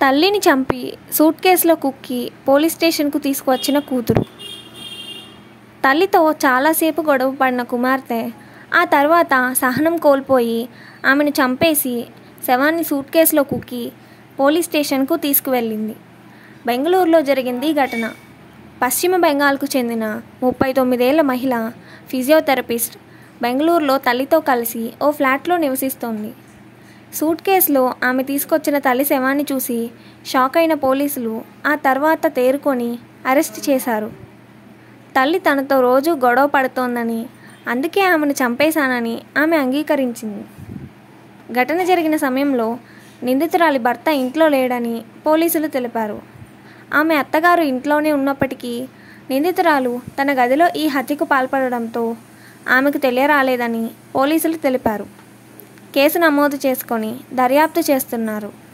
తల్లిని చంపి సూట్ కేసులో కుక్కి పోలీస్ స్టేషన్కు తీసుకువచ్చిన కూతురు తల్లితో చాలాసేపు గొడవ పడిన కుమార్తె ఆ తర్వాత సహనం కోల్పోయి ఆమెను చంపేసి శవాన్ని సూట్ కేసులో కుక్కి పోలీస్ స్టేషన్కు తీసుకువెళ్ళింది బెంగళూరులో జరిగింది ఈ ఘటన పశ్చిమ బెంగాల్కు చెందిన ముప్పై తొమ్మిదేళ్ల మహిళ ఫిజియోథెరపిస్ట్ బెంగళూరులో తల్లితో కలిసి ఓ ఫ్లాట్లో నివసిస్తోంది సూట్ కేసులో ఆమె తీసుకొచ్చిన తల్లి శవాన్ని చూసి షాక్ అయిన పోలీసులు ఆ తర్వాత తేరుకొని అరెస్ట్ చేశారు తల్లి తనతో రోజు గొడవ పడుతోందని అందుకే ఆమెను చంపేశానని ఆమె అంగీకరించింది ఘటన జరిగిన సమయంలో నిందితురాలి భర్త ఇంట్లో లేడని పోలీసులు తెలిపారు ఆమె అత్తగారు ఇంట్లోనే ఉన్నప్పటికీ నిందితురాలు తన గదిలో ఈ హత్యకు పాల్పడడంతో ఆమెకు తెలియరాలేదని పోలీసులు తెలిపారు కేసు నమోదు చేసుకొని దర్యాప్తు చేస్తున్నారు